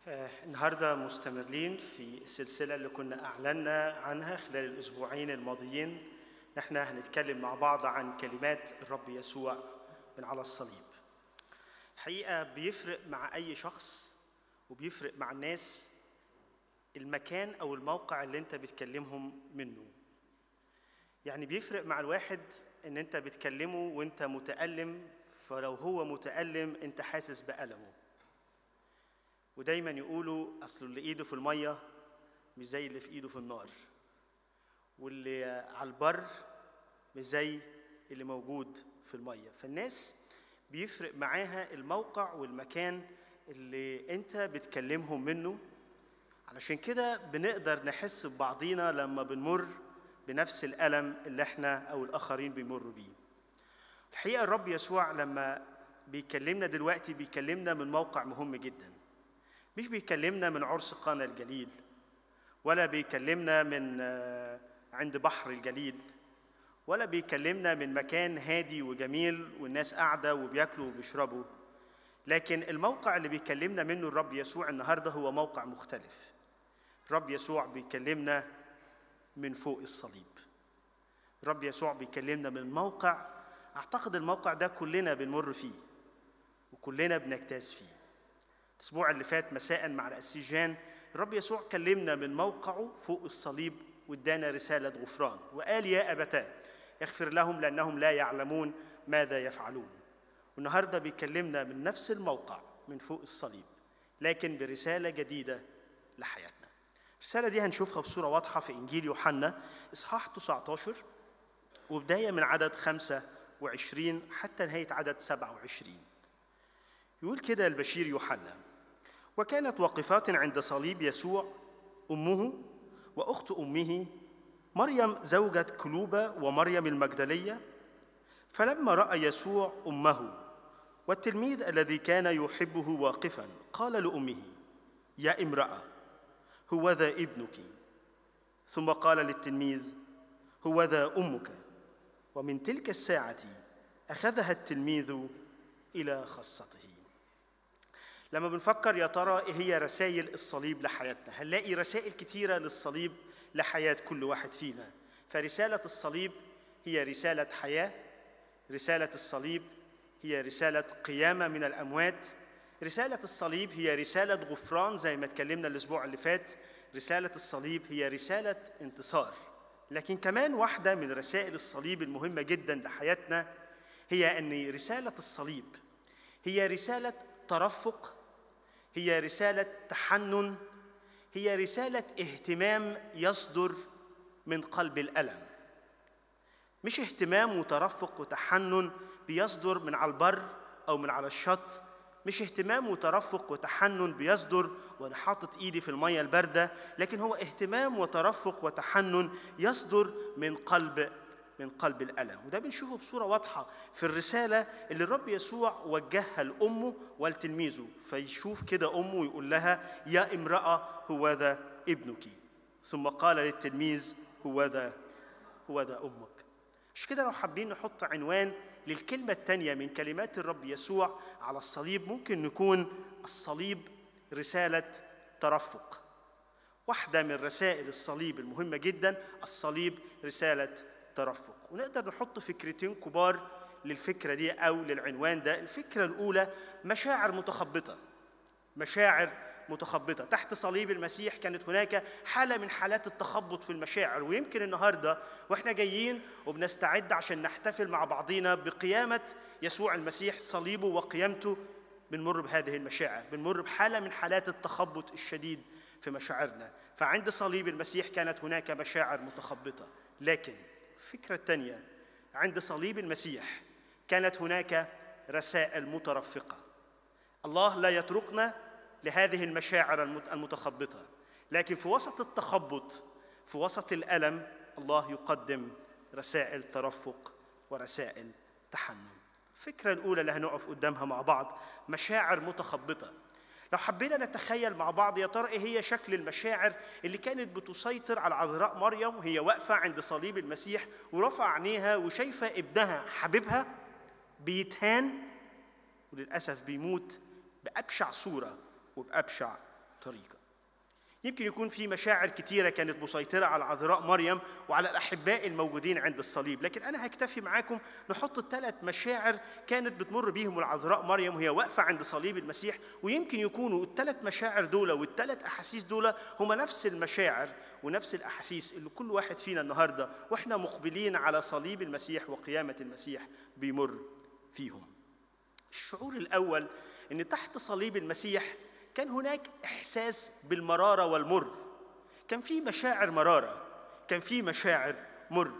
آه، النهارده مستمرين في السلسله اللي كنا اعلنا عنها خلال الاسبوعين الماضيين احنا هنتكلم مع بعض عن كلمات الرب يسوع من على الصليب الحقيقه بيفرق مع اي شخص وبيفرق مع الناس المكان او الموقع اللي انت بتكلمهم منه يعني بيفرق مع الواحد ان انت بتكلمه وانت متالم فلو هو متالم انت حاسس بالمه ودايما يقولوا اصل اللي ايده في الميه مش زي اللي في ايده في النار واللي على البر مش زي اللي موجود في الميه فالناس بيفرق معاها الموقع والمكان اللي انت بتكلمهم منه علشان كده بنقدر نحس ببعضينا لما بنمر بنفس الالم اللي احنا او الاخرين بيمروا بيه الحقيقه الرب يسوع لما بيكلمنا دلوقتي بيكلمنا من موقع مهم جدا مش بيكلمنا من عرس قانا الجليل ولا بيكلمنا من آه، عند بحر الجليل ولا بيكلمنا من مكان هادي وجميل والناس قاعدة وبياكلوا وبيشربوا لكن الموقع اللي بيكلمنا منه الرب يسوع النهاردة هو موقع مختلف الرب يسوع بيكلمنا من فوق الصليب الرب يسوع بيكلمنا من موقع أعتقد الموقع ده كلنا بنمر فيه وكلنا بنجتاز فيه الأسبوع اللي فات مساء مع الأسيس جان الرب يسوع كلمنا من موقعه فوق الصليب وادانا رسالة غفران وقال يا أبتاه اغفر لهم لأنهم لا يعلمون ماذا يفعلون والنهاردة بيكلمنا من نفس الموقع من فوق الصليب لكن برسالة جديدة لحياتنا الرسالة دي هنشوفها بصورة واضحة في إنجيل يوحنا إصحاح 19 وبداية من عدد 25 حتى نهاية عدد 27 يقول كده البشير يوحنا وكانت واقفات عند صليب يسوع امه واخت امه مريم زوجة كلوبة ومريم المجدلية فلما راى يسوع امه والتلميذ الذي كان يحبه واقفا قال لامه يا امراه هو ذا ابنك ثم قال للتلميذ هو ذا امك ومن تلك الساعه اخذها التلميذ الى خاصته لما بنفكر يا ترى ايه هي رسائل الصليب لحياتنا هنلاقي رسائل كتيره للصليب لحياه كل واحد فينا فرساله الصليب هي رساله حياه رساله الصليب هي رساله قيامه من الاموات رساله الصليب هي رساله غفران زي ما اتكلمنا الاسبوع اللي فات رساله الصليب هي رساله انتصار لكن كمان واحده من رسائل الصليب المهمه جدا لحياتنا هي ان رساله الصليب هي رساله ترفق هي رسالة تحنن هي رسالة اهتمام يصدر من قلب الألم مش اهتمام وترفق وتحنن بيصدر من على البر أو من على الشط مش اهتمام وترفق وتحنن بيصدر وانا حاطط ايدي في الميه البارده لكن هو اهتمام وترفق وتحنن يصدر من قلب من قلب الألم وده بنشوفه بصورة واضحة في الرسالة اللي الرب يسوع وجهها لأمه ولتلميذه فيشوف كده أمه ويقول لها يا امرأة هو ذا ابنك ثم قال للتلميذ هو ذا هو ذا أمك مش كده لو حابين نحط عنوان للكلمة الثانية من كلمات الرب يسوع على الصليب ممكن نكون الصليب رسالة ترفق واحدة من رسائل الصليب المهمة جدا الصليب رسالة ترفق ونقدر نحط فكرتين كبار للفكرة دي أو للعنوان ده الفكرة الأولى مشاعر متخبطة مشاعر متخبطة تحت صليب المسيح كانت هناك حالة من حالات التخبط في المشاعر ويمكن النهاردة وإحنا جايين وبنستعد عشان نحتفل مع بعضينا بقيامة يسوع المسيح صليبه وقيامته بنمر بهذه المشاعر بنمر بحالة من حالات التخبط الشديد في مشاعرنا فعند صليب المسيح كانت هناك مشاعر متخبطة لكن الفكرة الثانية عند صليب المسيح كانت هناك رسائل مترفقة الله لا يتركنا لهذه المشاعر المتخبطة لكن في وسط التخبط في وسط الألم الله يقدم رسائل ترفق ورسائل تحنن الفكرة الأولى اللي هنقف قدامها مع بعض مشاعر متخبطة لو حبينا نتخيل مع بعض يا ترى ايه هي شكل المشاعر اللي كانت بتسيطر على عذراء مريم وهي واقفه عند صليب المسيح ورفع عينيها وشايفه ابنها حبيبها بيتهان وللاسف بيموت بابشع صوره وبابشع طريقة يمكن يكون في مشاعر كتيرة كانت مسيطرة على عذراء مريم وعلى الأحباء الموجودين عند الصليب لكن أنا هكتفي معاكم نحط الثلاث مشاعر كانت بتمر بيهم العذراء مريم وهي واقفة عند صليب المسيح ويمكن يكونوا الثلاث مشاعر دول والثلاث أحاسيس دول هما نفس المشاعر ونفس الأحاسيس اللي كل واحد فينا النهاردة وإحنا مقبلين على صليب المسيح وقيامة المسيح بيمر فيهم الشعور الأول إن تحت صليب المسيح كان هناك احساس بالمراره والمر كان في مشاعر مراره كان في مشاعر مر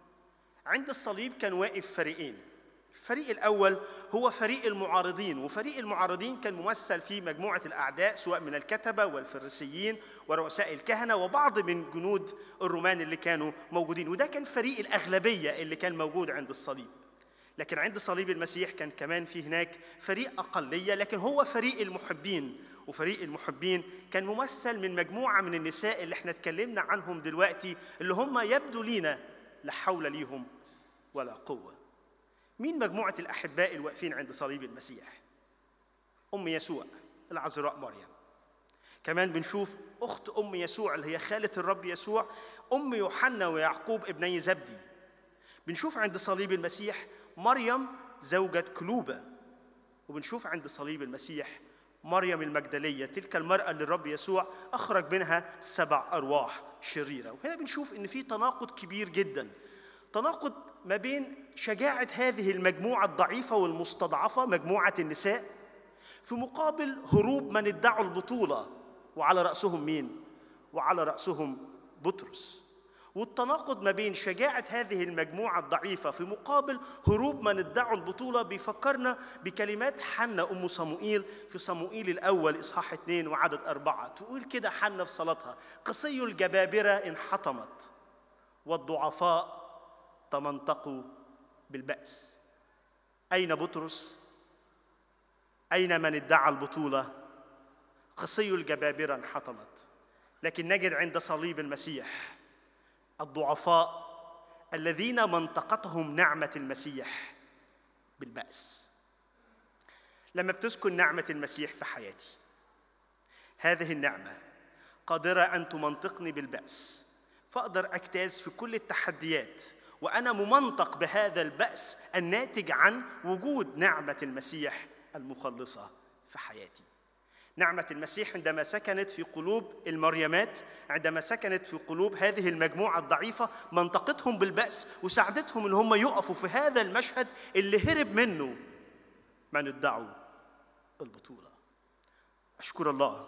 عند الصليب كان واقف فريقين الفريق الاول هو فريق المعارضين وفريق المعارضين كان ممثل في مجموعه الاعداء سواء من الكتبه والفريسيين ورؤساء الكهنه وبعض من جنود الرومان اللي كانوا موجودين وده كان فريق الاغلبيه اللي كان موجود عند الصليب لكن عند صليب المسيح كان كمان في هناك فريق اقليه لكن هو فريق المحبين وفريق المحبين كان ممثل من مجموعه من النساء اللي احنا اتكلمنا عنهم دلوقتي اللي هم يبدو لينا لا حول ليهم ولا قوه مين مجموعه الاحباء الواقفين عند صليب المسيح ام يسوع العذراء مريم كمان بنشوف اخت ام يسوع اللي هي خاله الرب يسوع ام يوحنا ويعقوب ابني زبدي بنشوف عند صليب المسيح مريم زوجة كلوبة وبنشوف عند صليب المسيح مريم المجدلية تلك المرأة اللي الرب يسوع أخرج منها سبع أرواح شريرة وهنا بنشوف إن في تناقض كبير جدا تناقض ما بين شجاعة هذه المجموعة الضعيفة والمستضعفة مجموعة النساء في مقابل هروب من ادعوا البطولة وعلى رأسهم مين؟ وعلى رأسهم بطرس والتناقض ما بين شجاعة هذه المجموعة الضعيفة في مقابل هروب من ادعوا البطولة بيفكرنا بكلمات حنة أم صموئيل في صموئيل الأول إصحاح اثنين وعدد أربعة تقول كده حنة في صلاتها قصي الجبابرة انحطمت والضعفاء تمنطقوا بالبأس أين بطرس؟ أين من ادعى البطولة؟ قصي الجبابرة انحطمت لكن نجد عند صليب المسيح الضعفاء الذين منطقتهم نعمة المسيح بالبأس لما بتسكن نعمة المسيح في حياتي هذه النعمة قادرة أن تمنطقني بالبأس فأقدر أجتاز في كل التحديات وأنا ممنطق بهذا البأس الناتج عن وجود نعمة المسيح المخلصة في حياتي نعمة المسيح عندما سكنت في قلوب المريمات عندما سكنت في قلوب هذه المجموعة الضعيفة منطقتهم بالبأس وساعدتهم ان هم يقفوا في هذا المشهد اللي هرب منه من ادعوا البطولة أشكر الله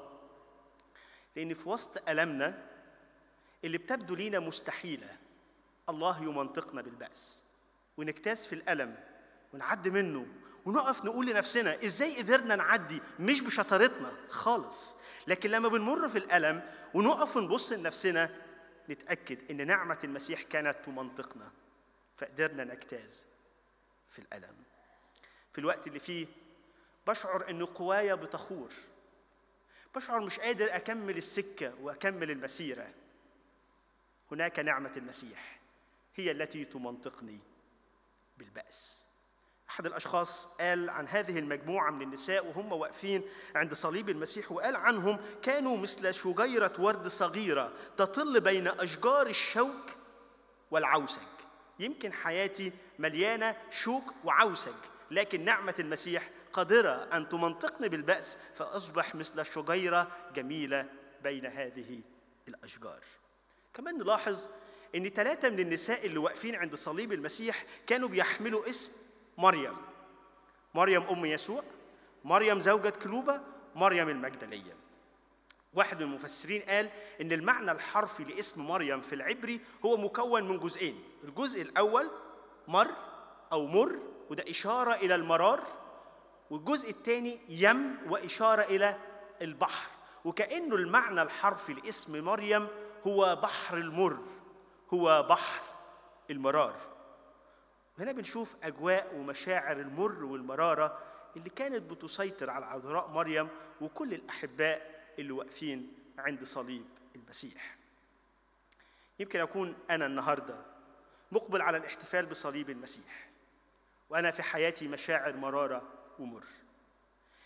لأن في وسط ألمنا اللي بتبدو لينا مستحيلة الله يمنطقنا بالبأس ونجتاز في الألم ونعدي منه ونقف نقول لنفسنا ازاي قدرنا نعدي مش بشطارتنا خالص لكن لما بنمر في الالم ونقف ونبص لنفسنا نتاكد ان نعمه المسيح كانت تمنطقنا فقدرنا نجتاز في الالم في الوقت اللي فيه بشعر ان قوايا بتخور بشعر مش قادر اكمل السكه واكمل المسيره هناك نعمه المسيح هي التي تمنطقني بالباس احد الاشخاص قال عن هذه المجموعه من النساء وهم واقفين عند صليب المسيح وقال عنهم كانوا مثل شجيره ورد صغيره تطل بين اشجار الشوك والعوسج يمكن حياتي مليانه شوك وعوسج لكن نعمه المسيح قادره ان تمنطقني بالباس فاصبح مثل شجيره جميله بين هذه الاشجار كمان نلاحظ ان ثلاثه من النساء اللي واقفين عند صليب المسيح كانوا بيحملوا اسم مريم مريم ام يسوع مريم زوجة كلوبة مريم المجدلية واحد من المفسرين قال ان المعنى الحرفي لاسم مريم في العبري هو مكون من جزئين الجزء الاول مر او مر وده اشاره الى المرار والجزء الثاني يم واشاره الى البحر وكانه المعنى الحرفي لاسم مريم هو بحر المر هو بحر المرار وهنا بنشوف أجواء ومشاعر المر والمرارة اللي كانت بتسيطر على عذراء مريم وكل الأحباء اللي واقفين عند صليب المسيح يمكن أكون أنا النهاردة مقبل على الاحتفال بصليب المسيح وأنا في حياتي مشاعر مرارة ومر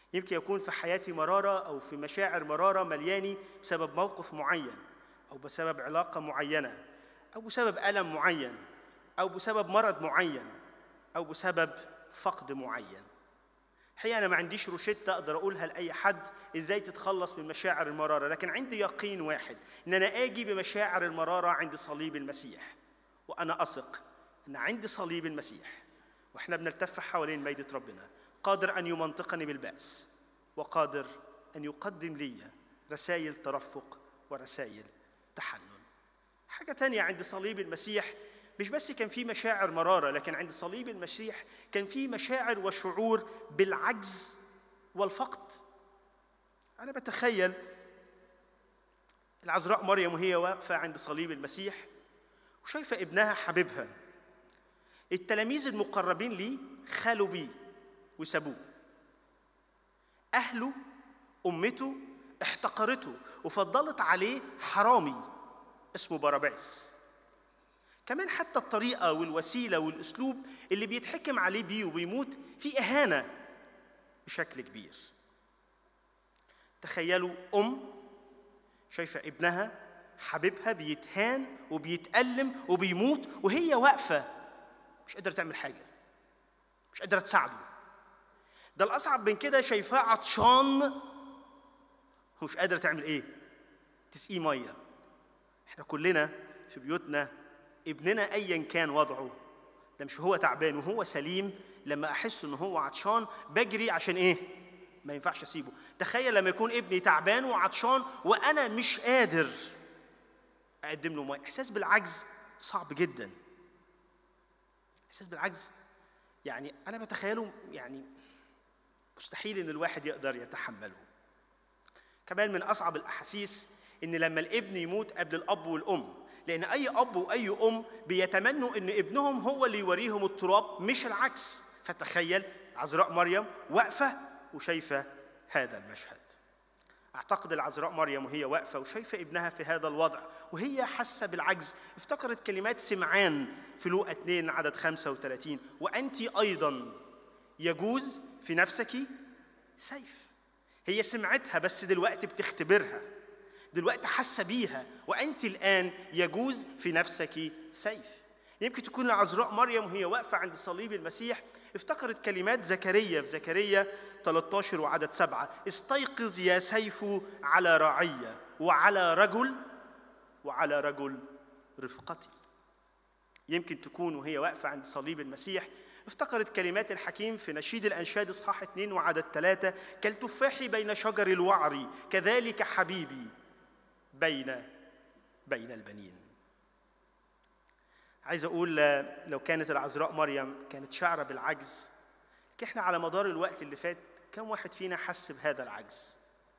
يمكن يكون في حياتي مرارة أو في مشاعر مرارة ملياني بسبب موقف معين أو بسبب علاقة معينة أو بسبب ألم معين أو بسبب مرض معين أو بسبب فقد معين الحقيقة أنا ما عنديش روشتة أقدر أقولها لأي حد إزاي تتخلص من مشاعر المرارة لكن عندي يقين واحد إن أنا آجي بمشاعر المرارة عند صليب المسيح وأنا أثق إن عند صليب المسيح وإحنا بنلتف حوالين ميدة ربنا قادر أن يمنطقني بالبأس وقادر أن يقدم لي رسائل ترفق ورسائل تحنن حاجة تانية عند صليب المسيح مش بس كان في مشاعر مرارة لكن عند صليب المسيح كان في مشاعر وشعور بالعجز والفقد أنا بتخيل العذراء مريم وهي واقفة عند صليب المسيح وشايفة ابنها حبيبها التلاميذ المقربين ليه خالوا بيه وسابوه أهله أمته احتقرته وفضلت عليه حرامي اسمه باراباس كمان حتى الطريقة والوسيلة والأسلوب اللي بيتحكم عليه بيه وبيموت في إهانة بشكل كبير تخيلوا أم شايفة ابنها حبيبها بيتهان وبيتألم وبيموت وهي واقفة مش قادرة تعمل حاجة مش قادرة تساعده ده الأصعب من كده شايفاه عطشان ومش قادرة تعمل إيه؟ تسقيه مية إحنا كلنا في بيوتنا ابننا ايا كان وضعه ده مش هو تعبان وهو سليم لما احس ان هو عطشان بجري عشان ايه ما ينفعش اسيبه تخيل لما يكون ابني تعبان وعطشان وانا مش قادر اقدم له ميه احساس بالعجز صعب جدا احساس بالعجز يعني انا بتخيله يعني مستحيل ان الواحد يقدر يتحمله كمان من اصعب الاحاسيس ان لما الابن يموت قبل الاب والام لان اي اب واي ام بيتمنوا ان ابنهم هو اللي يوريهم التراب مش العكس فتخيل عذراء مريم واقفه وشايفه هذا المشهد اعتقد العذراء مريم وهي واقفه وشايفه ابنها في هذا الوضع وهي حاسه بالعجز افتكرت كلمات سمعان في لوقا 2 عدد 35 وانت ايضا يجوز في نفسك سيف هي سمعتها بس دلوقتي بتختبرها دلوقتي حاسه بيها وانت الان يجوز في نفسك سيف يمكن تكون العذراء مريم وهي واقفه عند صليب المسيح افتكرت كلمات زكريا في زكريا 13 وعدد سبعة استيقظ يا سيف على رعية وعلى رجل وعلى رجل رفقتي يمكن تكون وهي واقفة عند صليب المسيح افتكرت كلمات الحكيم في نشيد الأنشاد إصحاح 2 وعدد ثلاثة كالتفاح بين شجر الوعر كذلك حبيبي بين بين البنين عايز اقول لو كانت العذراء مريم كانت شعره بالعجز احنا على مدار الوقت اللي فات كم واحد فينا حس بهذا العجز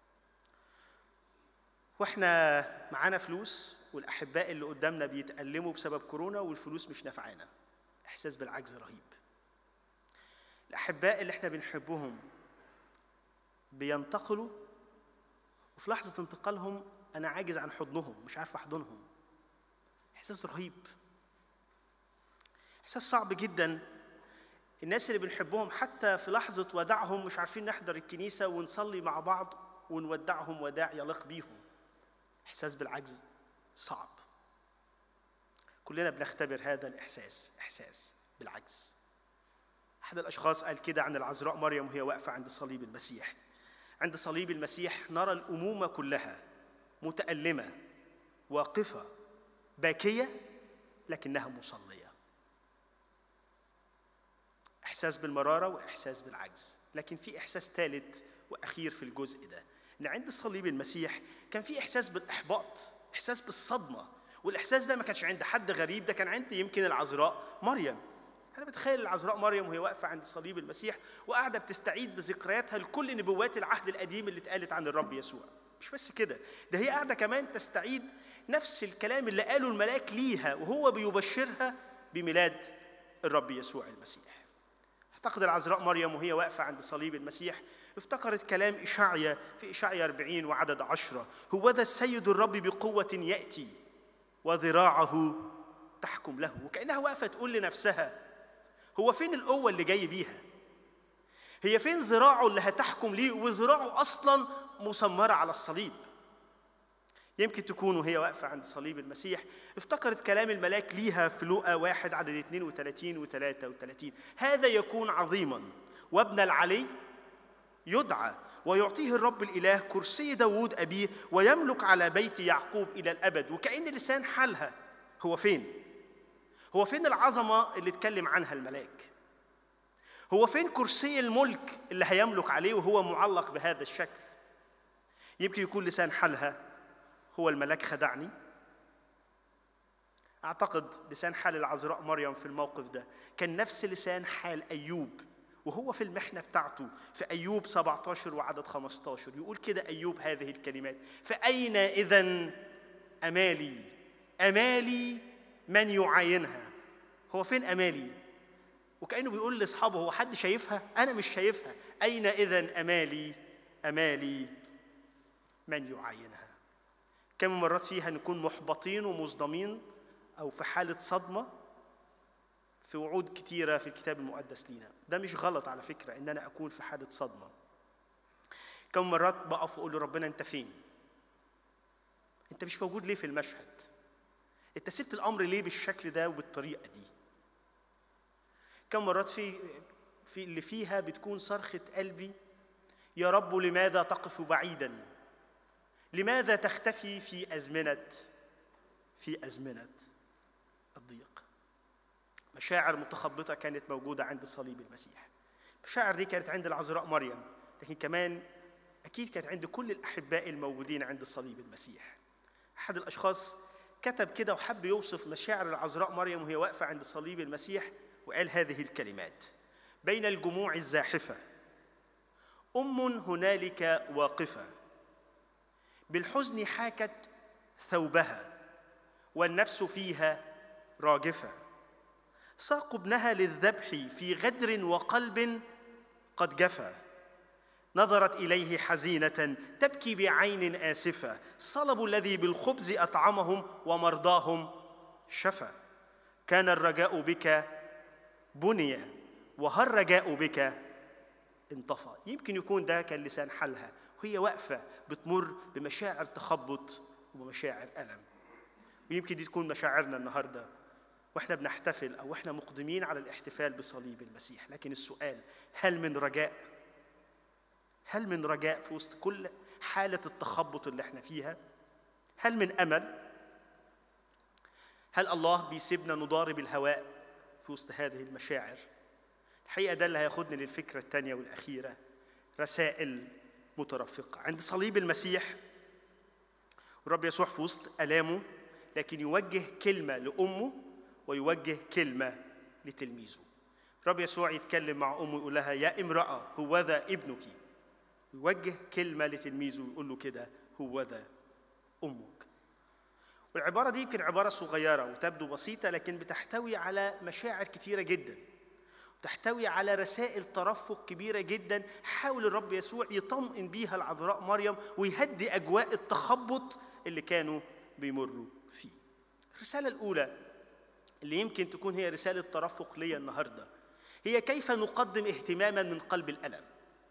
واحنا معانا فلوس والاحباء اللي قدامنا بيتألموا بسبب كورونا والفلوس مش نافعانا احساس بالعجز رهيب الاحباء اللي احنا بنحبهم بينتقلوا وفي لحظه انتقالهم انا عاجز عن حضنهم مش عارف احضنهم احساس رهيب احساس صعب جدا الناس اللي بنحبهم حتى في لحظه وداعهم مش عارفين نحضر الكنيسه ونصلي مع بعض ونودعهم وداع يليق بيهم احساس بالعجز صعب كلنا بنختبر هذا الاحساس احساس بالعجز احد الاشخاص قال كده عن العذراء مريم وهي واقفه عند صليب المسيح عند صليب المسيح نرى الامومه كلها متألمة واقفة باكية لكنها مصلية إحساس بالمرارة وإحساس بالعجز لكن في إحساس ثالث وأخير في الجزء ده إن عند صليب المسيح كان في إحساس بالإحباط إحساس بالصدمة والإحساس ده ما كانش عند حد غريب ده كان عند يمكن العذراء مريم أنا بتخيل العذراء مريم وهي واقفة عند صليب المسيح وقاعدة بتستعيد بذكرياتها لكل نبوات العهد القديم اللي اتقالت عن الرب يسوع مش بس كده ده هي قاعده كمان تستعيد نفس الكلام اللي قاله الملاك ليها وهو بيبشرها بميلاد الرب يسوع المسيح اعتقد العذراء مريم وهي واقفه عند صليب المسيح افتكرت كلام إشعيا في إشعيا 40 وعدد عشرة هو ذا السيد الرب بقوة يأتي وذراعه تحكم له وكأنها واقفة تقول لنفسها هو فين القوة اللي جاي بيها هي فين ذراعه اللي هتحكم ليه وذراعه اصلا مسمره على الصليب يمكن تكون وهي واقفة عند صليب المسيح افتكرت كلام الملاك ليها في لوقا واحد عدد 32 و 33 هذا يكون عظيما وابن العلي يدعى ويعطيه الرب الإله كرسي داوود أبيه ويملك على بيت يعقوب إلى الأبد وكأن لسان حالها هو فين؟ هو فين العظمة اللي اتكلم عنها الملاك؟ هو فين كرسي الملك اللي هيملك عليه وهو معلق بهذا الشكل؟ يمكن يكون لسان حالها هو الملاك خدعني أعتقد لسان حال العذراء مريم في الموقف ده كان نفس لسان حال أيوب وهو في المحنة بتاعته في أيوب 17 وعدد 15 يقول كده أيوب هذه الكلمات فأين إذا أمالي أمالي من يعاينها هو فين أمالي وكأنه بيقول لأصحابه هو حد شايفها أنا مش شايفها أين إذا أمالي أمالي من يعاينها كم مرات فيها نكون محبطين ومصدمين أو في حالة صدمة في وعود كتيرة في الكتاب المقدس لينا ده مش غلط على فكرة إن أنا أكون في حالة صدمة كم مرات بقف وأقول لربنا أنت فين أنت مش موجود ليه في المشهد أنت سبت الأمر ليه بالشكل ده وبالطريقة دي كم مرات في في اللي فيها بتكون صرخة قلبي يا رب لماذا تقف بعيدا لماذا تختفي في أزمنة في أزمنة الضيق مشاعر متخبطة كانت موجودة عند صليب المسيح المشاعر دي كانت عند العذراء مريم لكن كمان أكيد كانت عند كل الأحباء الموجودين عند صليب المسيح أحد الأشخاص كتب كده وحب يوصف مشاعر العذراء مريم وهي واقفة عند صليب المسيح وقال هذه الكلمات بين الجموع الزاحفة أم هنالك واقفة بالحزن حاكت ثوبها والنفس فيها راجفه ساق ابنها للذبح في غدر وقلب قد جفا نظرت اليه حزينه تبكي بعين اسفه صلب الذي بالخبز اطعمهم ومرضاهم شفى كان الرجاء بك بني وهل الرجاء بك انطفى يمكن يكون ده كان لسان حالها وهي واقفه بتمر بمشاعر تخبط ومشاعر الم ويمكن دي تكون مشاعرنا النهارده واحنا بنحتفل او احنا مقدمين على الاحتفال بصليب المسيح لكن السؤال هل من رجاء هل من رجاء في وسط كل حاله التخبط اللي احنا فيها هل من امل هل الله بيسيبنا نضارب الهواء في وسط هذه المشاعر الحقيقه ده اللي هياخدني للفكره الثانيه والاخيره رسائل مترفقه عند صليب المسيح الرب يسوع في وسط الامه لكن يوجه كلمه لامه ويوجه كلمة لتلميذه رب يسوع يتكلم مع أمه يقول لها يا امرأة هو ذا ابنك يوجه كلمة لتلميذه ويقول له كده هو ذا أمك والعبارة دي يمكن عبارة صغيرة وتبدو بسيطة لكن بتحتوي على مشاعر كتيرة جدا تحتوي على رسائل ترفق كبيرة جدا حاول الرب يسوع يطمئن بيها العذراء مريم ويهدي أجواء التخبط اللي كانوا بيمروا فيه الرسالة الأولى اللي يمكن تكون هي رسالة ترفق ليا النهاردة هي كيف نقدم اهتماما من قلب الألم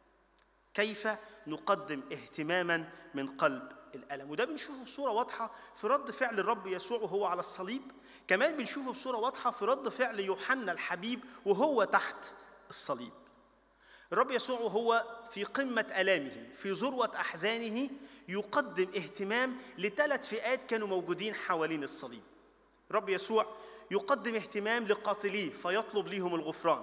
كيف نقدم اهتماما من قلب الألم وده بنشوفه بصورة واضحة في رد فعل الرب يسوع وهو على الصليب كمان بنشوفه بصورة واضحة في رد فعل يوحنا الحبيب وهو تحت الصليب الرب يسوع وهو في قمة آلامه في ذروة أحزانه يقدم اهتمام لثلاث فئات كانوا موجودين حوالين الصليب الرب يسوع يقدم اهتمام لقاتليه فيطلب ليهم الغفران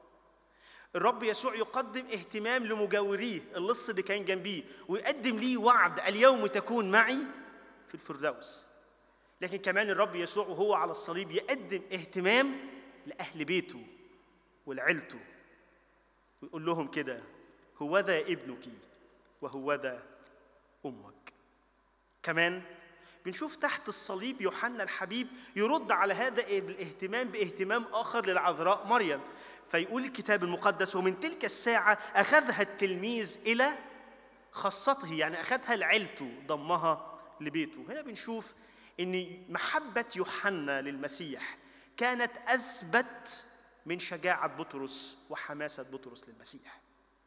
الرب يسوع يقدم اهتمام لمجاوريه اللص اللي كان جنبيه ويقدم ليه وعد اليوم تكون معي في الفردوس لكن كمان الرب يسوع وهو على الصليب يقدم اهتمام لأهل بيته ولعيلته ويقول لهم كده هو ذا ابنك وهو ذا أمك كمان بنشوف تحت الصليب يوحنا الحبيب يرد على هذا الاهتمام باهتمام آخر للعذراء مريم فيقول الكتاب المقدس ومن تلك الساعة أخذها التلميذ إلى خاصته يعني أخذها لعيلته ضمها لبيته هنا بنشوف ان محبه يوحنا للمسيح كانت اثبت من شجاعه بطرس وحماسه بطرس للمسيح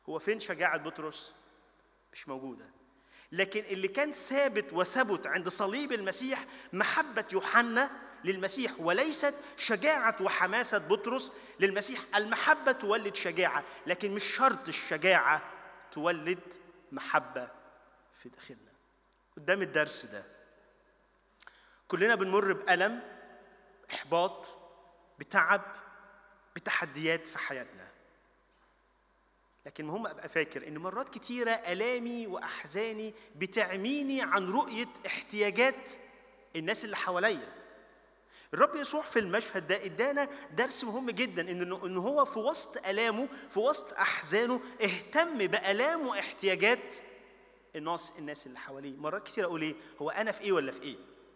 هو فين شجاعة بطرس؟ مش موجودة لكن اللي كان ثابت وثبت عند صليب المسيح محبة يوحنا للمسيح وليست شجاعة وحماسة بطرس للمسيح المحبة تولد شجاعة لكن مش شرط الشجاعة تولد محبة في داخلنا قدام الدرس ده كلنا بنمر بألم إحباط بتعب بتحديات في حياتنا لكن مهم ابقى فاكر ان مرات كتيره الامي واحزاني بتعميني عن رؤيه احتياجات الناس اللي حواليا الرب يسوع في المشهد ده ادانا درس مهم جدا ان ان هو في وسط الامه في وسط احزانه اهتم بالام واحتياجات الناس الناس اللي حواليه مرات كتير اقول ايه هو انا في ايه ولا في ايه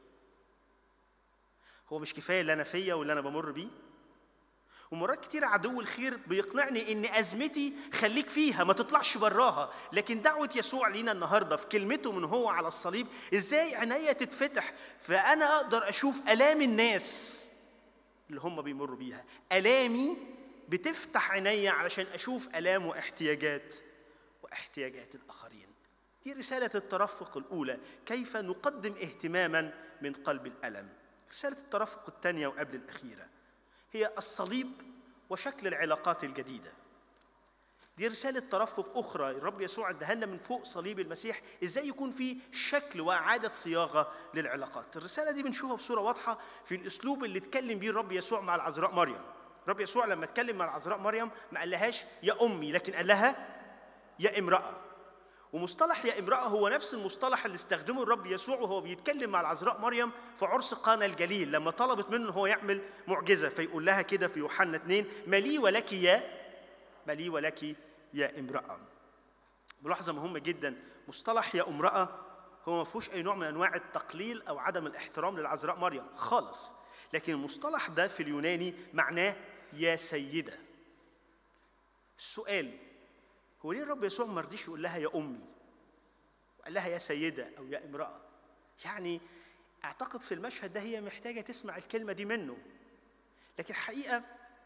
هو مش كفايه اللي انا فيا واللي انا بمر بيه ومرات كتير عدو الخير بيقنعني ان ازمتي خليك فيها ما تطلعش براها لكن دعوه يسوع لينا النهارده في كلمته من هو على الصليب ازاي عينيا تتفتح فانا اقدر اشوف الام الناس اللي هم بيمروا بيها الامي بتفتح عينيا علشان اشوف الام واحتياجات واحتياجات الاخرين دي رساله الترفق الاولى كيف نقدم اهتماما من قلب الالم رساله الترفق الثانيه وقبل الاخيره هي الصليب وشكل العلاقات الجديده دي رسالة ترفق أخرى الرب يسوع ادهلنا من فوق صليب المسيح إزاي يكون في شكل وإعادة صياغة للعلاقات الرسالة دي بنشوفها بصورة واضحة في الأسلوب اللي اتكلم بيه الرب يسوع مع العذراء مريم الرب يسوع لما اتكلم مع العذراء مريم ما قالهاش يا أمي لكن قال لها يا امرأة ومصطلح يا امرأة هو نفس المصطلح اللي استخدمه الرب يسوع وهو بيتكلم مع العذراء مريم في عرس قانا الجليل لما طلبت منه هو يعمل معجزة فيقول لها كده في يوحنا 2 ما لي ولك يا ما لي ولك يا امرأة ملاحظة مهمة جدا مصطلح يا امرأة هو ما فيهوش أي نوع من أنواع التقليل أو عدم الاحترام للعذراء مريم خالص لكن المصطلح ده في اليوناني معناه يا سيدة السؤال هو ليه الرب يسوع ما رضيش يقول لها يا امي وقال لها يا سيده او يا امراه يعني اعتقد في المشهد ده هي محتاجه تسمع الكلمه دي منه لكن الحقيقه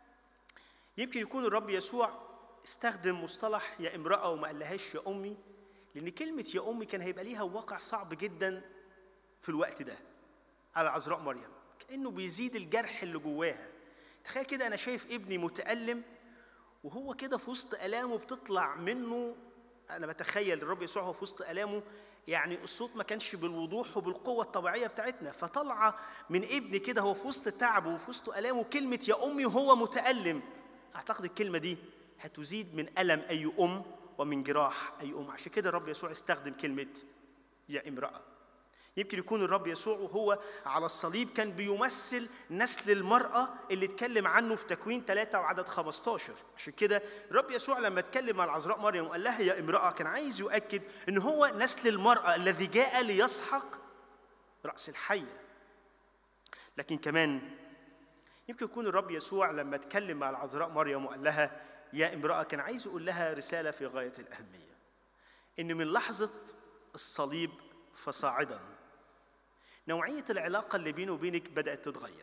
يمكن يكون الرب يسوع استخدم مصطلح يا امراه وما قالهاش يا امي لان كلمه يا امي كان هيبقى ليها واقع صعب جدا في الوقت ده على عذراء مريم كانه بيزيد الجرح اللي جواها تخيل كده انا شايف ابني متالم وهو كده في وسط الامه بتطلع منه انا بتخيل الرب يسوع هو في وسط الامه يعني الصوت ما كانش بالوضوح وبالقوه الطبيعيه بتاعتنا فطالعه من ابن كده هو في وسط تعبه وفي وسط الامه كلمه يا امي وهو متالم اعتقد الكلمه دي هتزيد من الم اي ام ومن جراح اي ام عشان كده الرب يسوع استخدم كلمه يا امراه يمكن يكون الرب يسوع وهو على الصليب كان بيمثل نسل المرأة اللي اتكلم عنه في تكوين ثلاثة وعدد 15 عشان كده الرب يسوع لما اتكلم مع العذراء مريم وقال لها يا امرأة كان عايز يؤكد ان هو نسل المرأة الذي جاء ليسحق رأس الحية لكن كمان يمكن يكون الرب يسوع لما اتكلم مع العذراء مريم وقال لها يا امرأة كان عايز يقول لها رسالة في غاية الأهمية إن من لحظة الصليب فصاعدا نوعية العلاقة اللي بيني وبينك بدأت تتغير.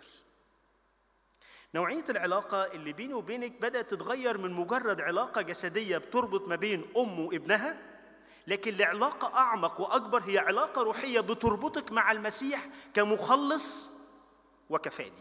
نوعية العلاقة اللي بيني وبينك بدأت تتغير من مجرد علاقة جسدية بتربط ما بين أم وابنها لكن لعلاقة أعمق وأكبر هي علاقة روحية بتربطك مع المسيح كمخلص وكفادي.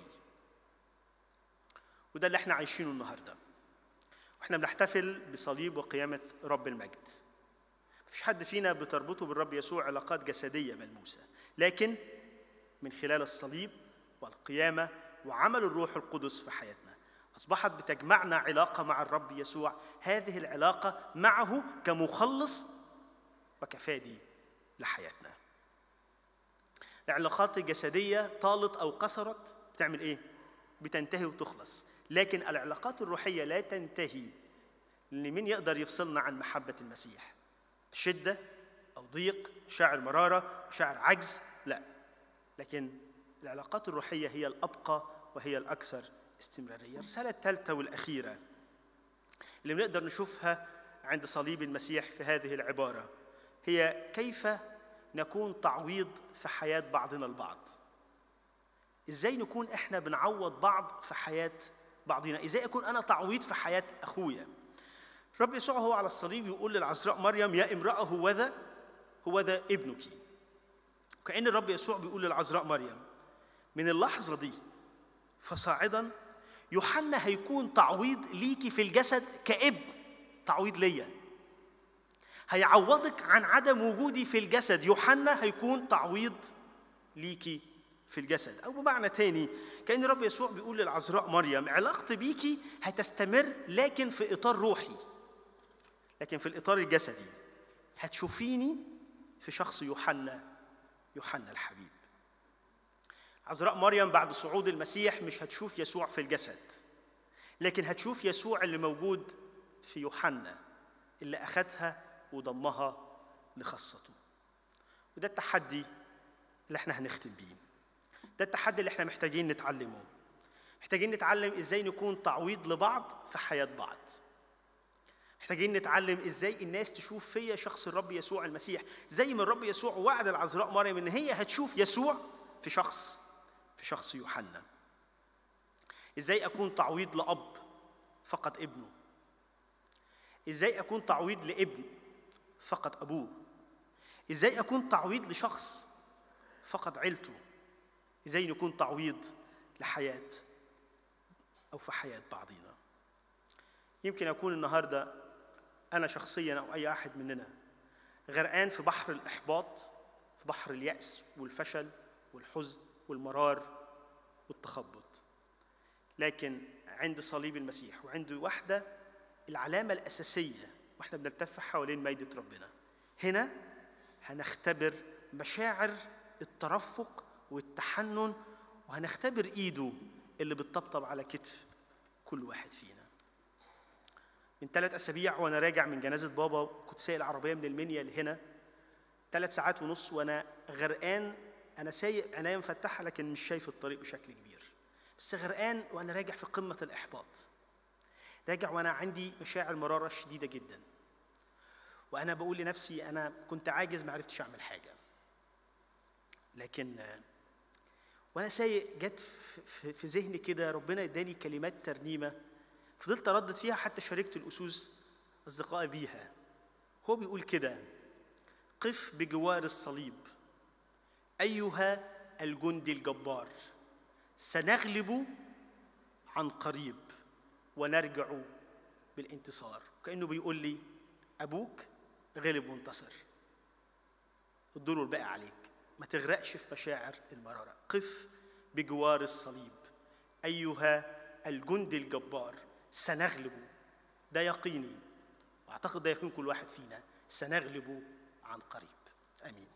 وده اللي احنا عايشينه النهارده. واحنا بنحتفل بصليب وقيامة رب المجد. مفيش حد فينا بتربطه بالرب يسوع علاقات جسدية ملموسة، لكن من خلال الصليب والقيامه وعمل الروح القدس في حياتنا اصبحت بتجمعنا علاقه مع الرب يسوع هذه العلاقه معه كمخلص وكفادي لحياتنا العلاقات الجسديه طالت او قصرت بتعمل ايه بتنتهي وتخلص لكن العلاقات الروحيه لا تنتهي لان مين يقدر يفصلنا عن محبه المسيح شده او ضيق شاعر مراره شاعر عجز لا لكن العلاقات الروحية هي الأبقى وهي الأكثر استمرارية الرسالة الثالثة والأخيرة اللي بنقدر نشوفها عند صليب المسيح في هذه العبارة هي كيف نكون تعويض في حياة بعضنا البعض ازاي نكون احنا بنعوض بعض في حياة بعضنا ازاي اكون انا تعويض في حياة اخويا الرب يسوع هو على الصليب يقول للعذراء مريم يا امرأة هو ذا هو ذا ابنك كأن الرب يسوع بيقول للعذراء مريم من اللحظة دي فصاعدا يوحنا هيكون تعويض ليكي في الجسد كابن تعويض ليا هيعوضك عن عدم وجودي في الجسد يوحنا هيكون تعويض ليكي في الجسد او بمعنى تاني كان الرب يسوع بيقول للعذراء مريم علاقتي بيكي هتستمر لكن في اطار روحي لكن في الاطار الجسدي هتشوفيني في شخص يوحنا يوحنا الحبيب عذراء مريم بعد صعود المسيح مش هتشوف يسوع في الجسد لكن هتشوف يسوع اللي موجود في يوحنا اللي أخدها وضمها لخاصته وده التحدي اللي احنا هنختم بيه ده التحدي اللي احنا محتاجين نتعلمه محتاجين نتعلم ازاي نكون تعويض لبعض في حياة بعض محتاجين نتعلم ازاي الناس تشوف فيا شخص الرب يسوع المسيح زي ما الرب يسوع وعد العذراء مريم ان هي هتشوف يسوع في شخص في شخص يوحنا ازاي اكون تعويض لاب فقد ابنه ازاي اكون تعويض لابن فقد ابوه ازاي اكون تعويض لشخص فقد عيلته ازاي نكون تعويض لحياه او في حياه بعضينا يمكن اكون النهارده انا شخصيا او اي احد مننا غرقان في بحر الاحباط في بحر الياس والفشل والحزن والمرار والتخبط لكن عند صليب المسيح وعند واحدة العلامة الأساسية واحنا بنلتف حوالين ميدة ربنا هنا هنختبر مشاعر الترفق والتحنن وهنختبر ايده اللي بتطبطب على كتف كل واحد فينا من ثلاث اسابيع وانا راجع من جنازه بابا كنت سايق العربيه من المنيا لهنا ثلاث ساعات ونص وانا غرقان انا سايق عينيا مفتحه لكن مش شايف الطريق بشكل كبير بس غرقان وانا راجع في قمه الاحباط راجع وانا عندي مشاعر مراره شديده جدا وانا بقول لنفسي انا كنت عاجز ما عرفتش اعمل حاجه لكن وانا سايق جت في, في ذهني كده ربنا اداني كلمات ترنيمه فضلت اردد فيها حتى شاركت الاسوس اصدقائي بيها هو بيقول كده قف بجوار الصليب ايها الجندي الجبار سنغلب عن قريب ونرجع بالانتصار كانه بيقول لي ابوك غلب وانتصر الدور الباقي عليك ما تغرقش في مشاعر المراره قف بجوار الصليب ايها الجندي الجبار سنغلب ده يقيني واعتقد ده يقين كل واحد فينا سنغلب عن قريب امين